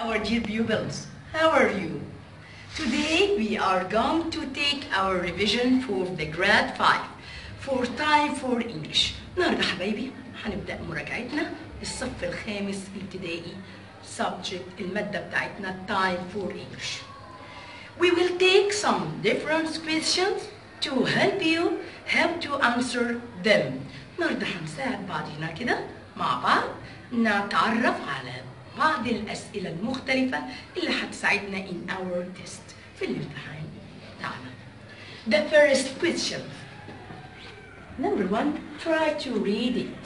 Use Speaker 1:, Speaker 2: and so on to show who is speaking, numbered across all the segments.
Speaker 1: our dear pupils. How are you? Today we are going to take our revision for the grade 5 for time for English. النهارده حبايبي هنبدأ مراجعتنا الصف الخامس ابتدائي subject المادة بتاعتنا time for English. We will take some different questions to help you how to answer them. النهارده هنساعد بعضنا كده مع بعض نتعرف على بعض الأسئلة المختلفة اللي هتساعدنا in our test في الامتحان بتاعنا. The first question. Number one, try to read it.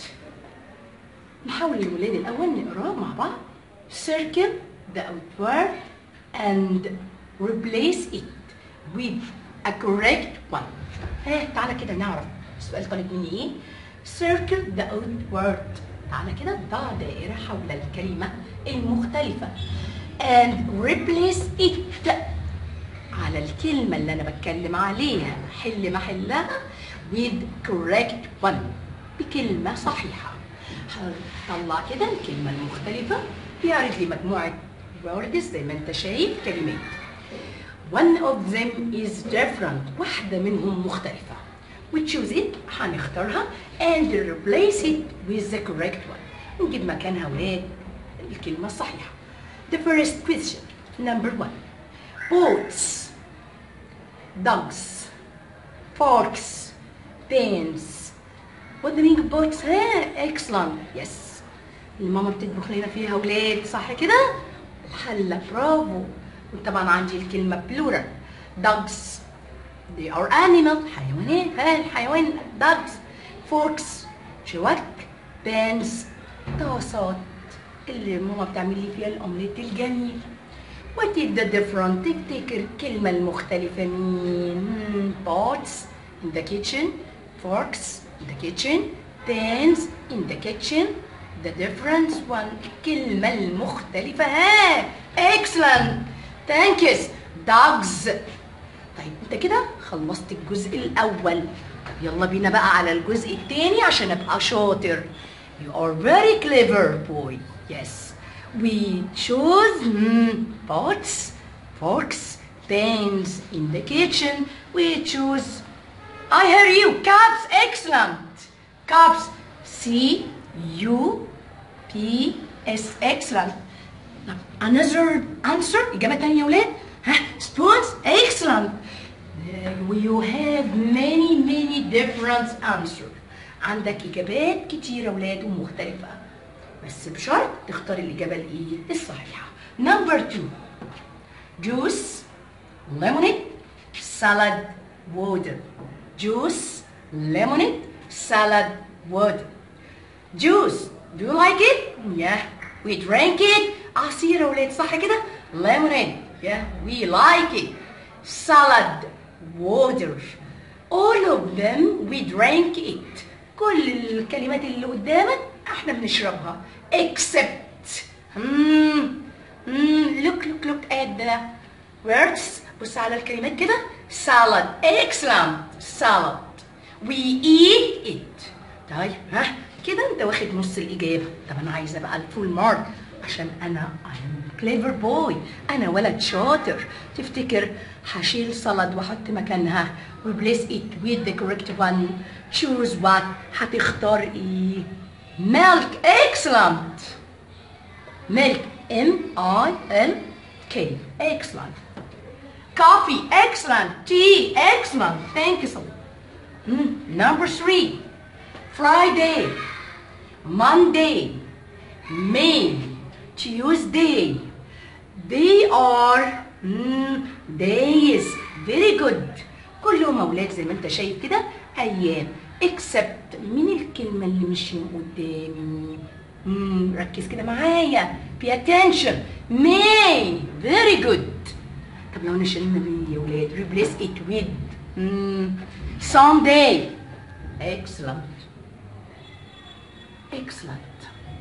Speaker 1: نحاول الولاد الأول نقراه مع بعض. Circle the outward and replace it with a correct one. ها تعالى كده نعرف السؤال طالب مني ايه؟ Circle the outward. تعالى كده ضع دائرة حول الكلمة المختلفة and replace it على الكلمة اللي أنا بتكلم عليها حل محلها with correct one بكلمة صحيحة هطلع كده الكلمة المختلفة بيعرض لي مجموعة words زي ما أنت شايف كلمات one of them is different واحدة منهم مختلفة we choose it هنختارها and replace it with the correct one نجيب مكانها ولاد الكلمة الصحيحة the first question number one boats dogs forks pens what the meaning of boats ها excellent yes الماما بتطبخ لنا فيها ولاد صح كده الحلة برافو وطبعا عندي الكلمة plural dogs they are animal حيوانات ها الحيوان dogs forks شوك pans طاسات اللي ماما بتعمل لي فيها الاومليت الجميل What is the different تفتكر الكلمة المختلفة مين؟ hmm, pots in the kitchen forks in the kitchen pans in the kitchen the difference one الكلمة المختلفة ها excellent thank you dogs طيب انت كده خلصت الجزء الاول طب يلا بينا بقى على الجزء الثاني عشان ابقى شاطر you are very clever boy yes we choose mm, pots forks pans in the kitchen we choose I hear you cups excellent cups C U P S excellent طب another answer إجابة تانية يا ولاد ها spoons excellent you have many many different answers عندك إجابات كتيرة ولاد ومختلفة بس بشرط تختار الإجابة الإيه الصحيحة number two juice lemonade salad water juice lemonade salad water juice do you like it yeah we drank it عصير يا ولاد صح كده lemonade yeah we like it salad water all of them we drank it كل الكلمات اللي قدامك احنا بنشربها except hmm, hmm, look look look at the words بص على الكلمات كده salad excellent salad we eat it طيب ها كده انت واخد نص الاجابه طب انا عايزه بقى الفول مارك عشان انا I'm clever boy انا ولد شاطر تفتكر هشيل سلطة واحط مكانها replace it with the correct one choose what هتختار ايه milk excellent milk M I L K excellent coffee excellent tea excellent thank you so much Hmm, number three Friday Monday May Tuesday they are mm, days very good كلهم اولاد زي ما انت شايف كده ايام except مين الكلمة اللي مش قدامي مم. ركز كده معايا pay attention May very good طب لو انا شلنا مين يا ولاد replace it with مم. Sunday excellent excellent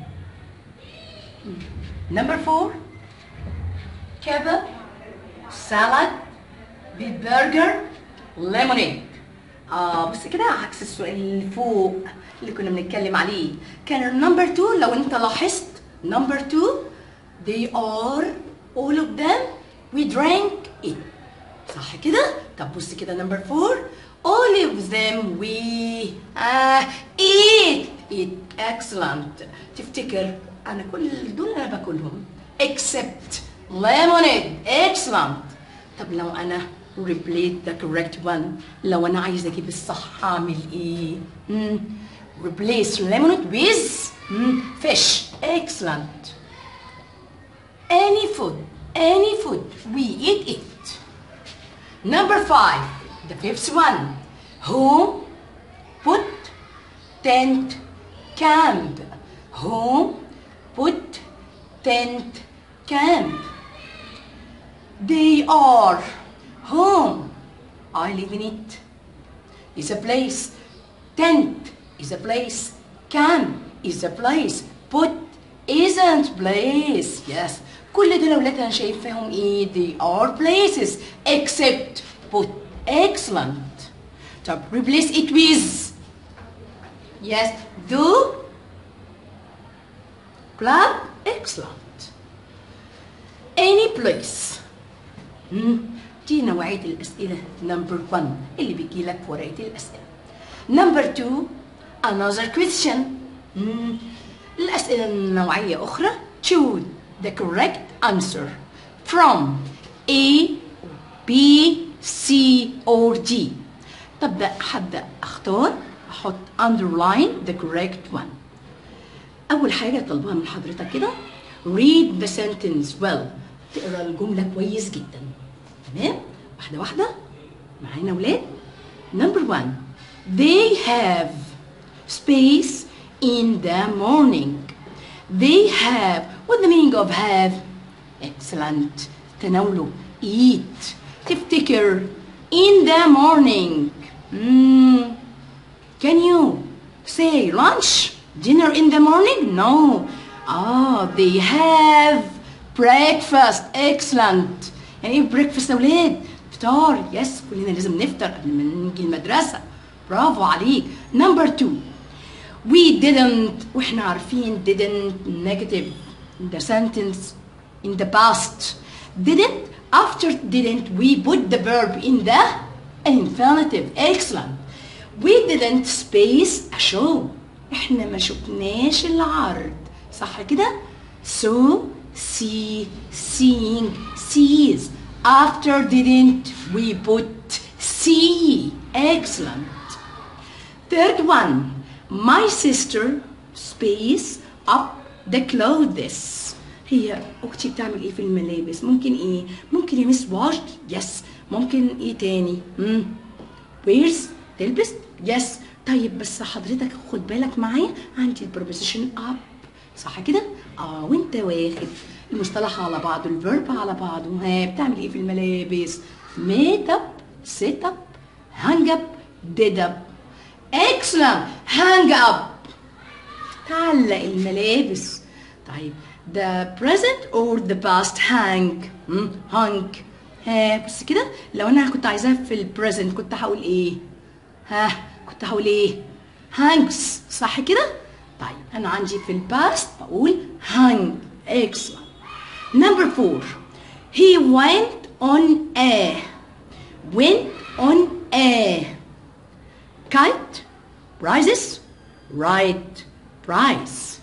Speaker 1: Number four, kebab, salad, beef burger, lemonade. اه بس كده عكس السؤال اللي فوق اللي كنا بنتكلم عليه كان النمبر 2 لو انت لاحظت نمبر 2 they are all of them we drank it صح كده طب بص كده نمبر فور all of them we uh, eat it excellent تفتكر انا كل دول انا باكلهم except lemonade excellent طب لو انا replace the correct one لو انا عايزه اجيب الصح اعمل ايه مم. replace lemonade with مم. fish excellent any food any food we eat it Number five, the fifth one. Who put tent camp? Who put tent camp? They are home. I live in it. Is a place. Tent is a place. Camp is a place. Put isn't place. Yes. كل دول اولاد انا شايفاهم ايه they are places except put excellent طب replace it with yes do club excellent any place مم. دي نوعية الأسئلة number one اللي بيجي لك في ورقة الأسئلة number two another question مم. الأسئلة النوعية أخرى choose the correct answer from A, B, C or D تبدأ هبدأ أختار أحط underline the correct one أول حاجة طلبها من حضرتك كده read the sentence well تقرا الجملة كويس جدا تمام واحدة واحدة معانا ولاد number one they have space in the morning they have what the meaning of have excellent تناوله eat تفتكر in the morning mm. can you say lunch dinner in the morning no ah they have breakfast excellent يعني ايه breakfast يا ولاد فطار يس كلنا لازم نفطر قبل ما نيجي المدرسه برافو عليك number two we didn't واحنا عارفين didn't negative the sentence in the past didn't after didn't we put the verb in the infinitive excellent we didn't space a show احنا ما شفناش العرض صح كده so see seeing sees after didn't we put see excellent third one my sister space up the clothes هي اختي بتعمل ايه في الملابس ممكن ايه ممكن يا مس واش يس ممكن ايه تاني امم ويرز تلبس يس طيب بس حضرتك خد بالك معايا عندي البروبوزيشن اب صح كده اه وانت واخد المصطلح على بعضه الفيرب على بعضه ها بتعمل ايه في الملابس ميت اب سيت اب هانج اب ديد اب اكسلنت هانج اب تعلق الملابس طيب the present or the past hang مم، hung ها بس كده لو انا كنت عايزاها في البريزنت كنت هقول ايه ها كنت هقول ايه hangs صح كده طيب انا عندي في الباست بقول hang excellent number four he went on a went on a kite rises right prize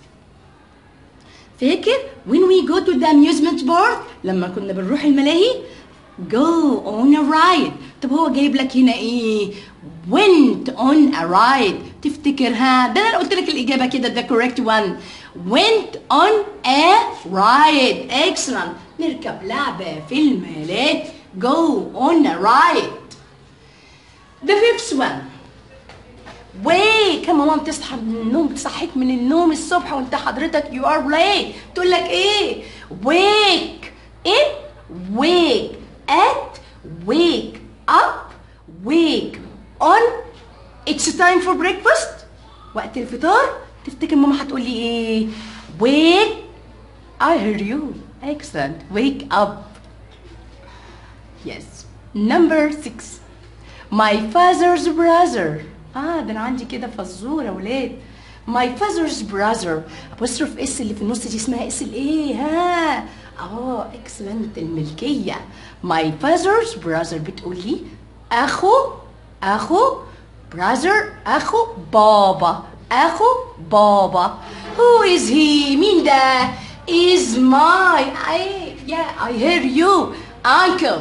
Speaker 1: فاكر when we go to the amusement park لما كنا بنروح الملاهي go on a ride طب هو جايب لك هنا ايه went on a ride تفتكرها ده انا قلت لك الاجابه كده the correct one went on a ride excellent نركب لعبه في الملاهي go on a ride the fifth one wake كما ماما بتصحى من النوم بتصحيك من النوم الصبح وانت حضرتك you are late تقول لك ايه wake in wake at wake up wake on it's time for breakfast وقت الفطار تفتكر ماما هتقول لي ايه wake I heard you excellent wake up yes number six my father's brother اه ده انا عندي كده فزوره ولاد my father's brother apostrophe اس اللي في النص دي اسمها اس الايه ها اه اكسلنت الملكيه my father's brother بتقول لي اخو اخو brother اخو بابا اخو بابا who is he مين ده is my I yeah I hear you uncle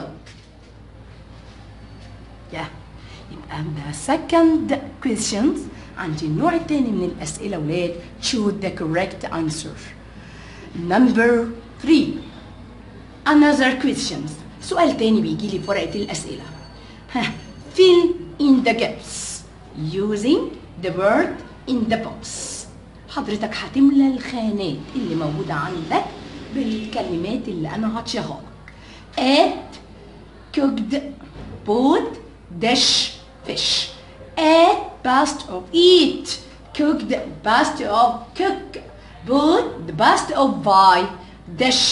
Speaker 1: yeah يبقى the second questions عندي النوع الثاني من الأسئلة ولاد choose the correct answer number three another questions سؤال تاني بيجي لي في ورقة الأسئلة ها fill in the gaps using the word in the box حضرتك هتملى الخانات اللي موجودة عندك بالكلمات اللي أنا هعطيها لك at cooked both dish fish at past of eat cooked past of cook both the past of buy dish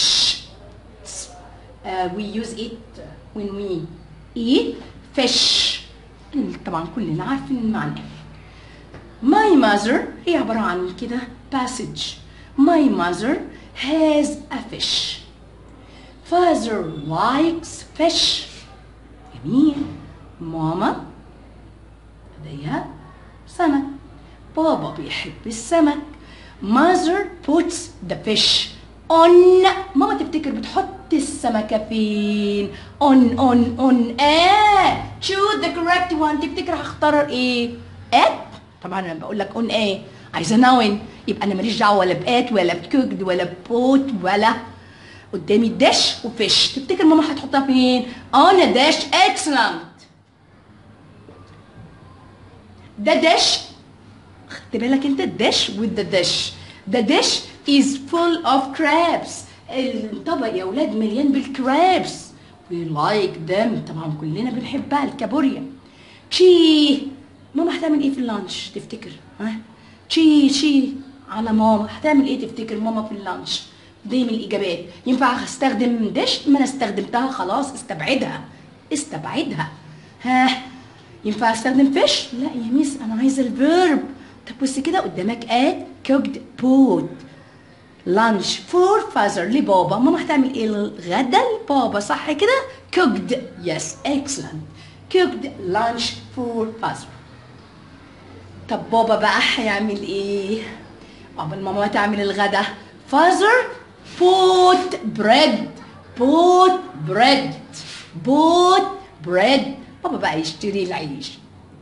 Speaker 1: uh, we use it when we eat fish طبعا كلنا عارفين المعنى My mother هي عبارة عن كده passage My mother has a fish Father likes fish جميل ماما لديها سمك بابا بيحب السمك mother puts the fish on ماما تفتكر بتحط السمكة فين on on on آه choose the correct one تفتكر هختار ايه at طبعا انا بقول لك on ايه عايزة noun يبقى انا ماليش دعوة ولا بات ولا بكوكد ولا بوت ولا قدامي داش وفيش تفتكر ماما هتحطها فين on a dash excellent ده داش خدت بالك انت الداش with the dish the dish is full of crabs الطبق يا ولاد مليان بالكرابس we like them طبعا كلنا بنحبها الكابوريا تشي ماما هتعمل ايه في اللانش تفتكر ها تشي تشي على ماما هتعمل ايه تفتكر ماما في اللانش دي من الاجابات ينفع استخدم دش ما انا استخدمتها خلاص استبعدها استبعدها ها ينفع استخدم فيش لا يا ميس انا عايزه الفيرب طب بص كده قدامك اد كوكد بوت لانش فور فازر لبابا ماما هتعمل ايه الغدا لبابا صح كده كوكد يس اكسلنت كوكد لانش فور فازر طب بابا بقى هيعمل ايه قبل ماما تعمل الغدا فازر بوت بريد بوت بريد بوت بريد بابا بقى يشتري العيش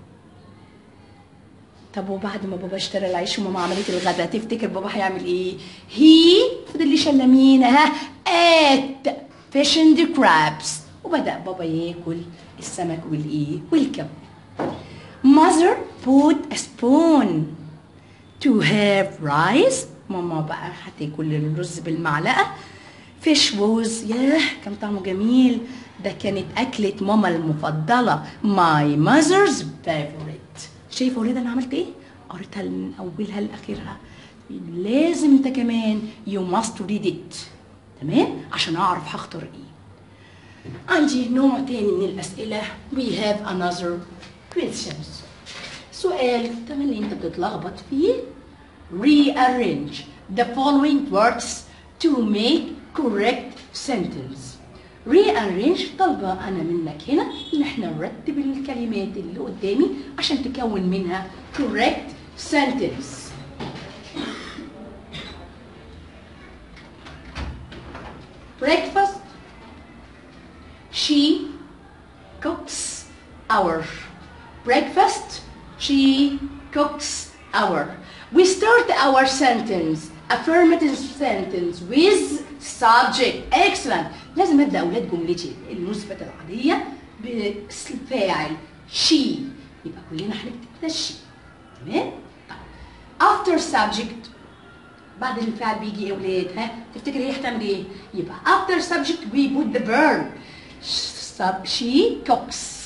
Speaker 1: طب وبعد ما بابا اشترى العيش وماما عملت الغدا تفتكر بابا هيعمل ايه هي فضل لي شلامين ها ات فيش اند كرابس وبدا بابا ياكل السمك والايه والكب mother put a spoon to have rice ماما بقى هتاكل الرز بالمعلقه فيش ووز ياه كان طعمه جميل ده كانت أكلة ماما المفضلة my mother's favorite شايفة ولاد أنا عملت إيه؟ قريتها من أولها لآخرها لازم أنت كمان you must read it تمام؟ عشان أعرف هختار إيه عندي نوع تاني من الأسئلة we have another questions سؤال تمام اللي أنت بتتلخبط فيه rearrange the following words to make correct sentence rearrange طالبة أنا منك هنا إن إحنا نرتب الكلمات اللي قدامي عشان تكون منها correct sentence breakfast she cooks our breakfast she cooks our we start our sentence affirmative sentence with subject excellent لازم ابدا اولاد جملتي المثبت العاديه بالفاعل she يبقى كلنا هنكتب ده she تمام طيب after subject بعد الفعل بيجي ايه يا اولاد ها تفتكر هي هتعمل ايه يبقى after subject we put the verb sub she cooks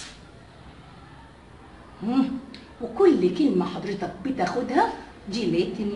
Speaker 1: مم. وكل كلمه حضرتك بتاخدها دي ليتني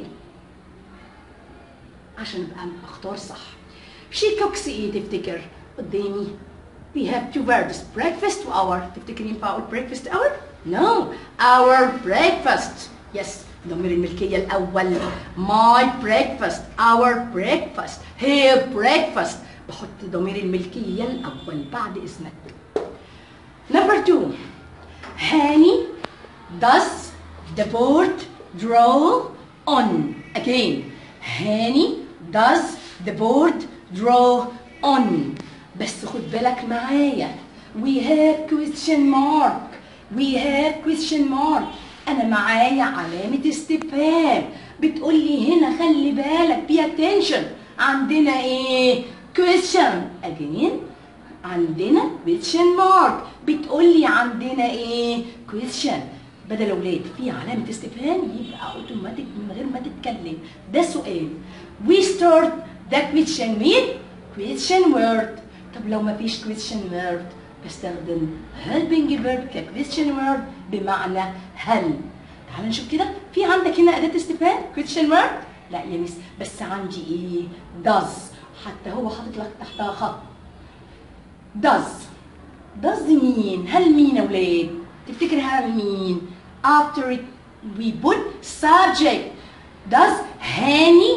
Speaker 1: عشان ابقى اختار صح she cooks ايه تفتكر قدامي we have two verbs breakfast و hour تفتكر ينفع اقول breakfast hour no our breakfast yes ضمير الملكية الأول my breakfast our breakfast her breakfast بحط ضمير الملكية الأول بعد اسمك number two هاني does the board draw on again هاني does the board draw on بس خد بالك معايا we have question mark we have question mark انا معايا علامة استفهام بتقول لي هنا خلي بالك pay attention عندنا ايه question again عندنا question mark بتقول لي عندنا ايه question بدل اولاد في علامة استفهام يبقى اوتوماتيك من غير ما تتكلم ده سؤال we start the question with question word طب لو ما فيش question word بستخدم helping verb ك question word بمعنى هل تعال نشوف كده في عندك هنا أداة استفهام question word لا يا ميس بس عندي ايه does حتى هو حاطط لك تحتها خط does does مين هل مين يا ولاد تفتكر هل مين after it we put subject does هاني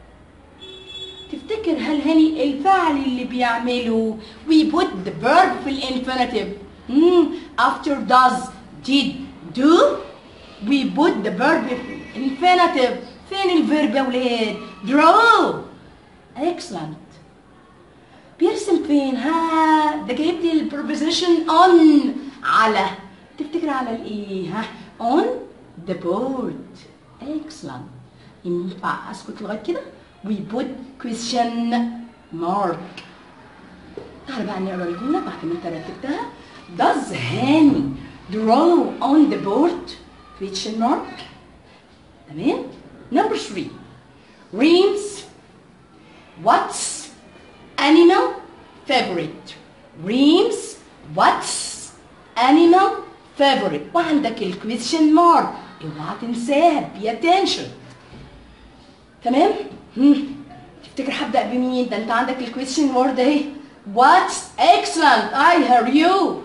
Speaker 1: تفتكر هل هاني الفعل اللي بيعمله we put the verb في الانفينيتيف hmm. after does did do we put the verb في الانفينيتيف فين الفيرب يا ولاد draw excellent بيرسم فين ها ده جايب لي البروبوزيشن on على تفتكر على الايه ها on the board excellent ينفع اسكت لغايه كده we put question mark تعال بقى نقرا الجمله بعد ما انت رتبتها does هاني draw on the board question mark تمام number three reams what's animal favorite reams what's animal favorite وعندك الكويشن مارك اوعى تنساها pay attention تمام هم. تفتكر هبدا بمين ده انت عندك الكويشن وورد اهي واتس excellent I hear you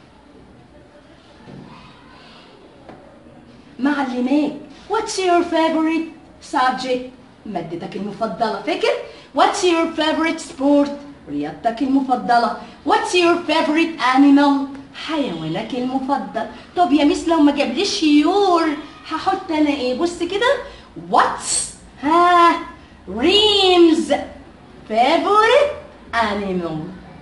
Speaker 1: معلمات what's your favorite subject مادتك المفضلة فاكر what's your favorite sport رياضتك المفضلة what's your favorite animal حيوانك المفضل طب يا ميس لو ما جابليش يور هحط انا ايه بص كده what's ها ريمز favorite animal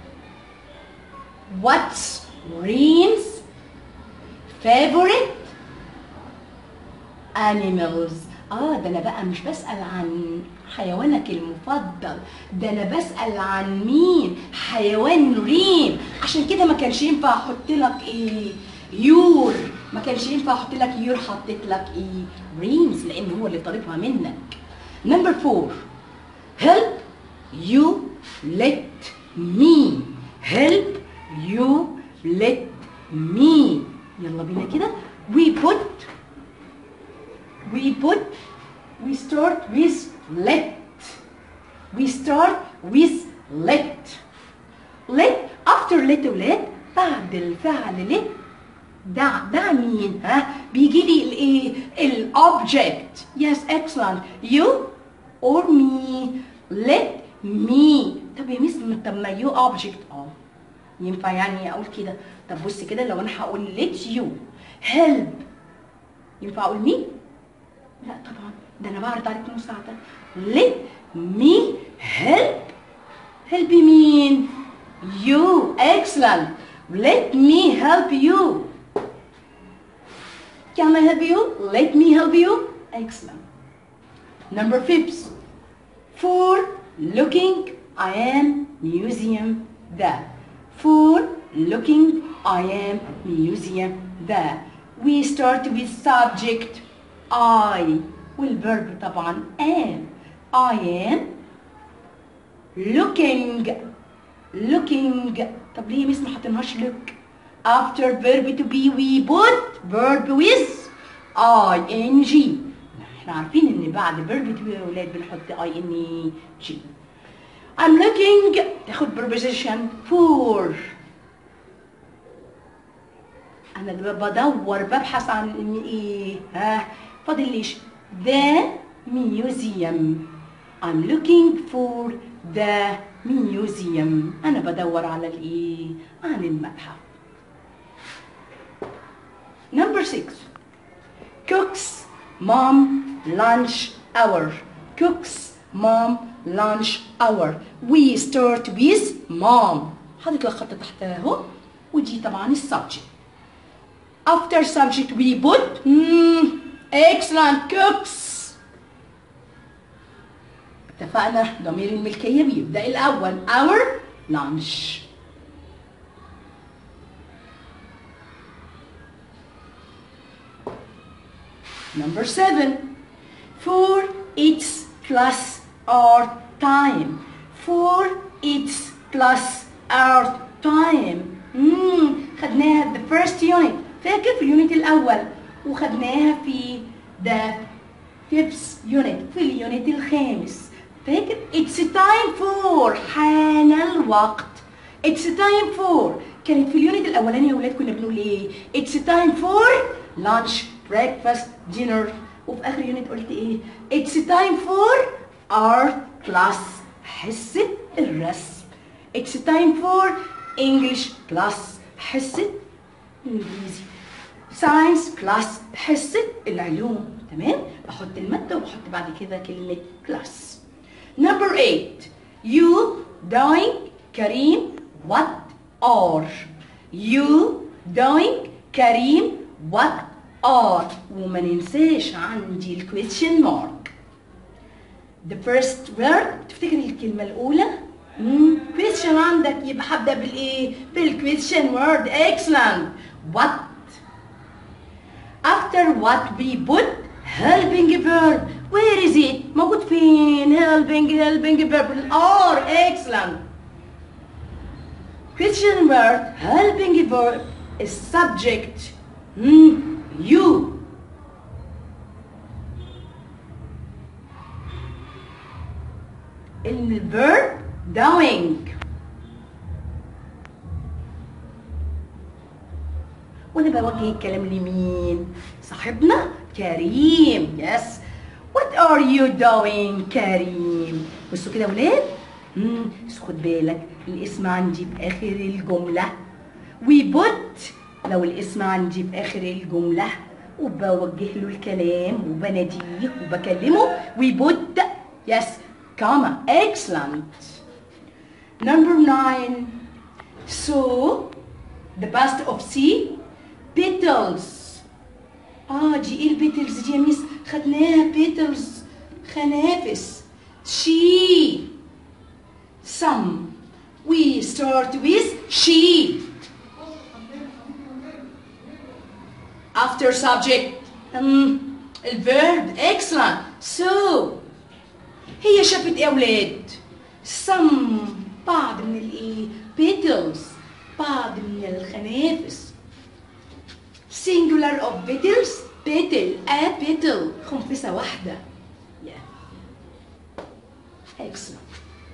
Speaker 1: what's ريمز favorite animals اه ده انا بقى مش بسأل عن حيوانك المفضل ده انا بسأل عن مين حيوان ريم عشان كده ما كانش ينفع احط لك ايه يور ما كانش ينفع احط لك يور حطيت لك ايه ريمز لان هو اللي طالبها منك نمبر فور help you let me help you let me يلا بينا كده we put we put we start with let we start with let let after let ولاد بعد الفعل let دع دع مين ها بيجي لي الايه الاوبجكت yes excellent you or me let me طب يا ميس طب ما you object اه ينفع يعني اقول كده طب بص كده لو انا هقول let you help ينفع اقول مين لا طبعا ده انا بعرض عليك مساعدة let me help help مين you excellent let me help you can I help you let me help you excellent number fifth for looking I am museum there for looking I am museum there we start with subject I والverb طبعا am I am looking looking طب ليه مش ما حاطينهاش look after verb to be we put verb with ing احنا عارفين ان بعد verb to be يا ولاد بنحط ing I'm looking تاخد preposition for انا بدور ببحث عن ايه ها فاضل ليش the museum I'm looking for the museum أنا بدور على الإيه؟ عن المتحف Number six cooks mom lunch hour cooks mom lunch hour we start with mom حاطط لك خط تحتها اهو ودي طبعا السبجكت after subject we put mm, excellent cooks اتفقنا ضمير الملكية بيبدأ الأول our lunch Number seven, for its plus our time. For its plus our time. مم. خدناها the first unit. فاكر في اليونت الأول وخدناها في the fifth unit في اليونت الخامس. فاكر it's time for حان الوقت. It's time for كانت في اليونت الأولاني يا ولاد كنا بنقول إيه؟ It's time for lunch breakfast dinner وفي اخر يونت قلت ايه it's time for art class حصة الرسم it's time for English class حصة الانجليزي science class حصة العلوم تمام بحط المادة وبحط بعد كده كلمة class number eight you doing كريم what are you doing كريم what are وما ننساش عندي الكويشن مارك the first word تفتكر الكلمة الأولى question عندك يبقى هبدأ بالإيه؟ بالكويشن word excellent what after what we put helping verb where is it؟ موجود فين؟ helping helping verb are excellent question word helping verb is subject hmm. you الverb doing وانا بوجه الكلام لمين صاحبنا كريم يس what are you doing كريم بصوا كده يا ولاد مم، بس خد بالك الاسم عندي باخر الجمله we put لو الاسم عندي باخر الجمله وبوجه له الكلام وبناديه وبكلمه we put yes comma excellent number nine so the past of C petals اه دي ايه البيتلز دي يا ميس خدناها بيتلز خنافس she some we start with she after subject um, الverb excellent so هي شافت ايه يا اولاد some بعض من الايه petals بعض من الخنافس singular of petals petal a petal خنفسة واحدة yeah. excellent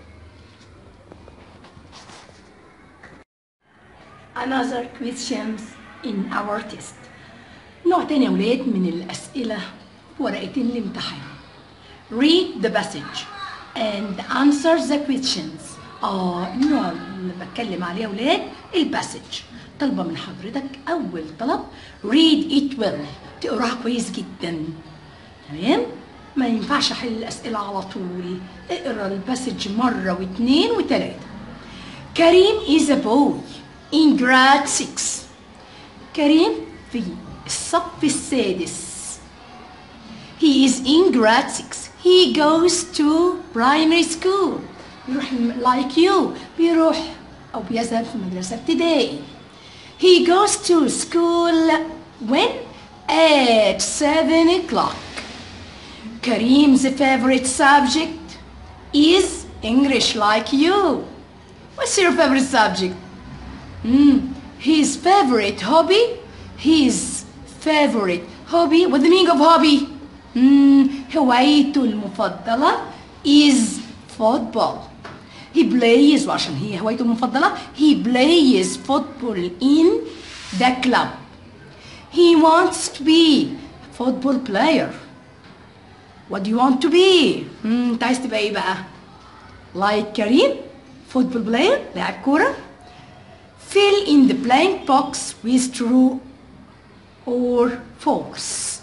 Speaker 1: another questions in our test نوع تاني يا ولاد من الأسئلة في ورقة الامتحان read the passage and answer the questions اه النوع اللي بتكلم عليه يا ولاد الباسج طالبه من حضرتك اول طلب read it well تقراها كويس جدا تمام ما ينفعش احل الاسئله على طول اقرا الباسج مره واثنين وثلاثه كريم is a boy in grade 6 كريم في الصف السادس he is in grade 6 he goes to primary school بيروح like you بيروح أو بيذهب في مدرسة ابتدائي he goes to school when at 7 o'clock Karim's favorite subject is English like you what's your favorite subject mm, his favorite hobby his favorite hobby what the meaning of hobby mm, هوايته المفضلة is football he plays وعشان هي هوايته المفضلة he plays football in the club he wants to be football player what do you want to be مم، انت عايز تبقى ايه بقى like كريم football player لاعب كورة fill in the blank box with true or false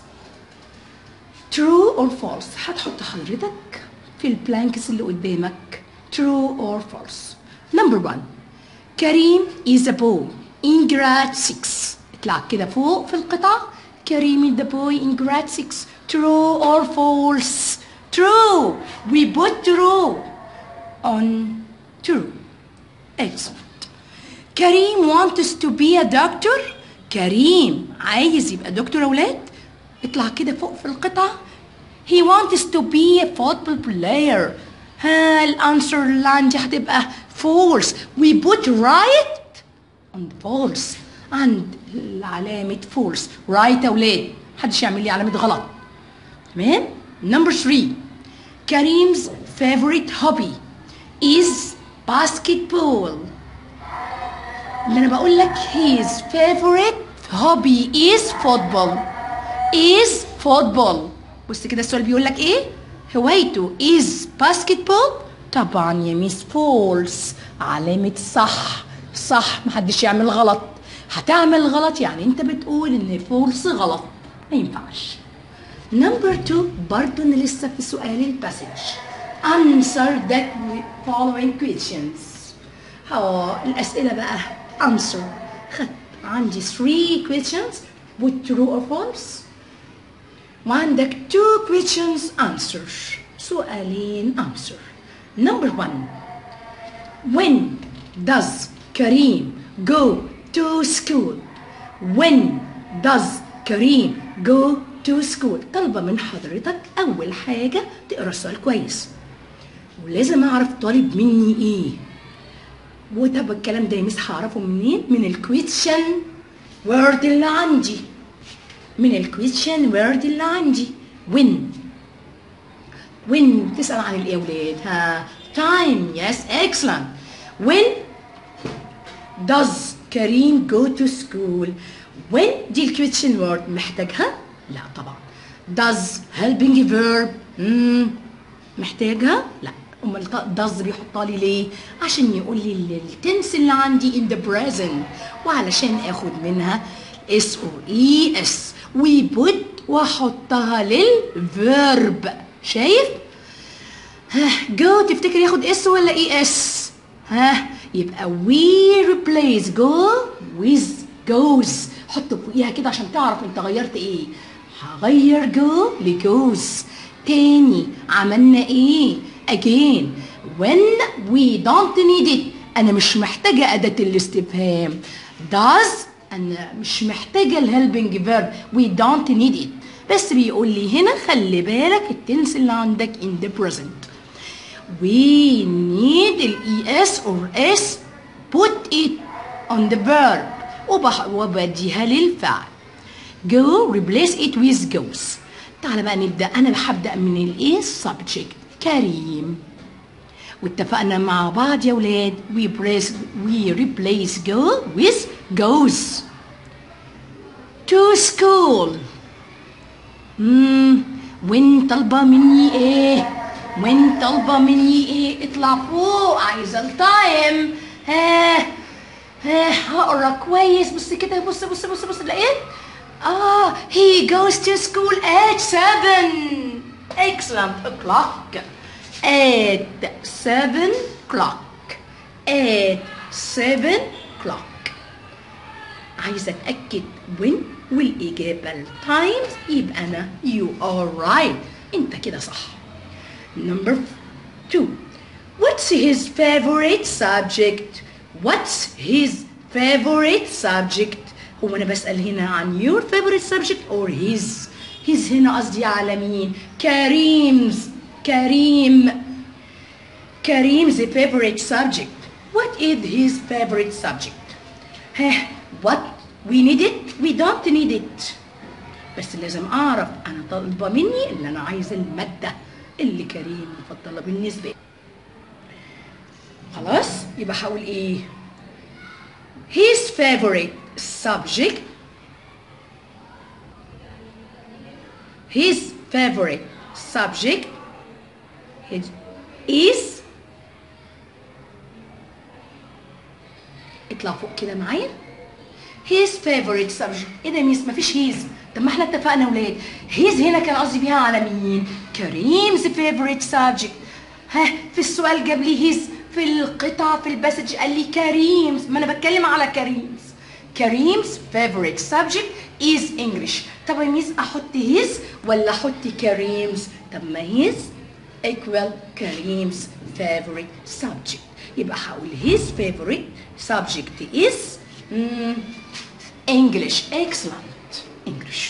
Speaker 1: true or false هتحط حضرتك في البلانكس اللي قدامك true or false number one كريم is a boy in grade 6 اطلع كده فوق في القطعة كريم is the boy in grade 6 true or false true we put true on true excellent كريم wants to be a doctor كريم عايز يبقى دكتور اولاد اطلع كده فوق في القطعة he wants to be a football player ها الانسر اللي عندي هتبقى false we put right on false عند علامة false right يا اولاد محدش يعمل لي علامة غلط تمام number three كريم's favorite hobby is basketball اللي انا بقول لك his favorite hobby is football is football بص كده السؤال بيقول لك ايه هوايته is basketball طبعا يا ميس فولس علامة صح صح محدش يعمل غلط هتعمل غلط يعني انت بتقول ان فولس غلط ما ينفعش نمبر 2 برضه انا لسه في سؤال الباسج answer the following questions اه الاسئله بقى answer خدت عندي 3 questions with true or false وعندك two questions answer سؤالين answer number one when does Kareem go to school when does Kareem go to school طالبة من حضرتك أول حاجة تقرأ السؤال كويس ولازم أعرف طالب مني إيه وطب الكلام ده يا مس هعرفه منين من الكويشن وورد اللي عندي من الكويشن وورد اللي عندي when when تسأل عن الايه يا ولاد ها time yes excellent when does كريم go to school when دي الكويشن وورد محتاجها لا طبعا does helping verb مم. محتاجها لا امال does بيحطها لي ليه عشان يقول لي التنس اللي عندي in the present وعلشان اخد منها اس or اي اس وبut واحطها للفيرب شايف ها جو تفتكر ياخد اس ولا اي اس ها يبقى we replace go with goes حط فوقيها كده عشان تعرف انت غيرت ايه هغير جو لجوز تاني عملنا ايه again when we don't need it انا مش محتاجه اداه الاستفهام does انا مش محتاجه الهيلبنج فيرب we don't need it بس بيقول لي هنا خلي بالك التنس اللي عندك in the present we need الاي اس or اس put it on the verb وبح- وبديها للفعل go replace it with goes تعالى بقى نبدا انا هبدا من الايه subject كريم واتفقنا مع بعض يا ولاد we replace we replace go with goes to school امم وين طالبه مني ايه وين طالبه مني ايه اطلع فوق عايزه التايم ها ها هقرا كويس بص كده بص بص بص بص لقيت اه he goes to school at seven excellent o'clock at seven o'clock at seven o'clock عايزه اتاكد when والاجابه التايمز يبقى انا you are right انت كده صح number two what's his favorite subject what's his favorite subject هو انا بسال هنا عن your favorite subject or his his هنا قصدي على مين كريم's كريم كريم's favorite subject what is his favorite subject ها what we need it we don't need it بس لازم اعرف انا طالبه مني اللي انا عايزه الماده اللي كريم مفضله بالنسبه لي خلاص يبقى هقول ايه his favorite subject his favorite subject his is اطلع فوق كده معايا his favorite subject ايه ده يا ميس مفيش his طب ما احنا اتفقنا يا ولاد his هنا كان قصدي بيها على مين كريم's favorite subject ها في السؤال جاب لي his في القطع في الباسج قال لي كريم's ما انا بتكلم على كريم's كريم's favorite subject is English طب يا ميس احط his ولا احط كريم's طب ما his equal كريم's favorite subject يبقى هقول his favorite subject is mm, English excellent English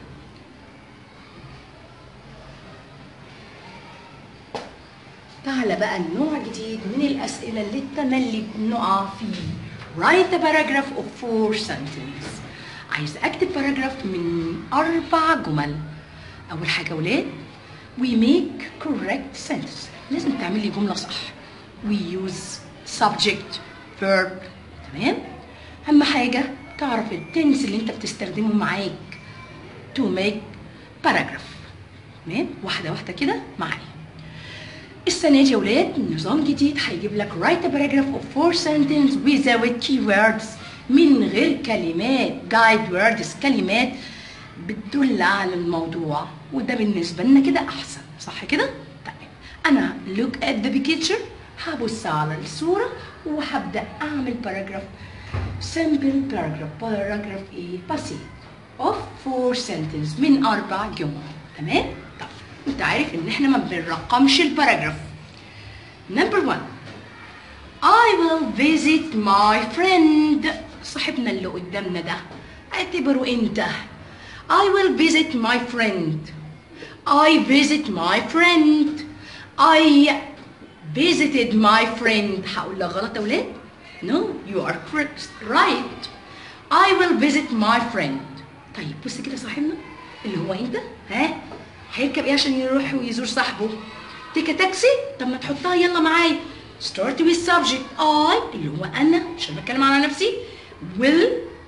Speaker 1: تعالى بقى النوع جديد من الأسئلة اللي التملي بنقع فيه write a paragraph of four sentences عايز أكتب باراجراف من أربع جمل أول حاجة ولاد we make correct sentence لازم تعمل لي جملة صح we use subject verb تمام أهم حاجة تعرف التنس اللي أنت بتستخدمه معاك to make paragraph تمام واحدة واحدة كده معايا السنة دي يا ولاد نظام جديد هيجيب لك write a paragraph of four sentences without keywords من غير كلمات guide words كلمات بتدل على الموضوع وده بالنسبة لنا كده أحسن صح كده؟ طيب أنا look at the picture هبص على الصورة وهبدأ أعمل باراجراف simple paragraph paragraph إيه؟ بسيط of four sentences من أربع جمل تمام؟ طب أنت عارف إن إحنا ما بنرقمش الباراجراف number one I will visit my friend صاحبنا اللي قدامنا ده اعتبره انت I will visit my friend I visit my friend I visited my friend هقول لك غلط يا ولاد No you are correct right I will visit my friend طيب بص كده صاحبنا اللي هو انت ها هيركب ايه عشان يروح ويزور صاحبه تيكا تاكسي طب ما تحطها يلا معايا start with subject I اللي هو انا عشان بتكلم على نفسي will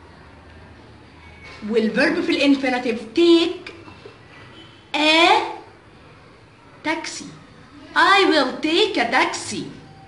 Speaker 1: والverb في الانفينيتيف take a taxi I will take a taxi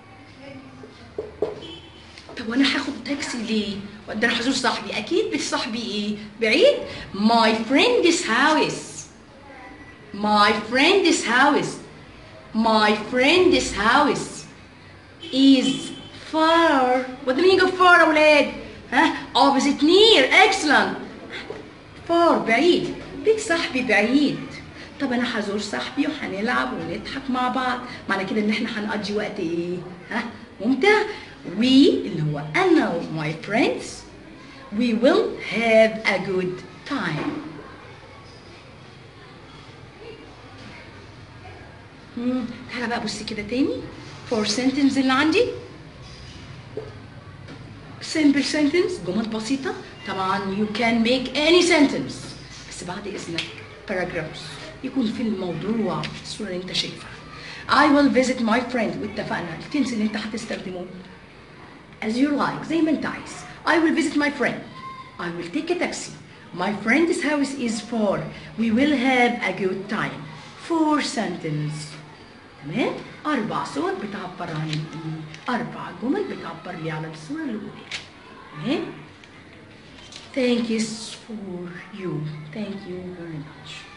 Speaker 1: طب وانا هاخد تاكسي ليه؟ وده انا هزور صاحبي اكيد بس صاحبي ايه؟ بعيد my friend's house my friend's house my friend's house is far what the meaning of far يا ولاد؟ ها opposite near excellent far بعيد بيت صاحبي بعيد طب انا هزور صاحبي وهنلعب ونضحك مع بعض معنى كده ان احنا هنقضي وقت ايه ها ممتع we اللي هو انا و my friends we will have a good time مم، تعالى بقى بصي كده تاني for sentence اللي عندي simple sentence جمل بسيطة طبعا you can make any sentence بس بعد إذنك paragraphs يكون في الموضوع الصورة اللي أنت شايفها I will visit my friend واتفقنا التنس اللي أنت هتستخدمه as you like زي ما أنت عايز I will visit my friend I will take a taxi my friend's house is far we will have a good time four sentence تمام أربع صور بتعبر عن الإيه أربع جمل بتعبر لي على الصورة اللي قدامي تمام Thank you for you. Thank you very much.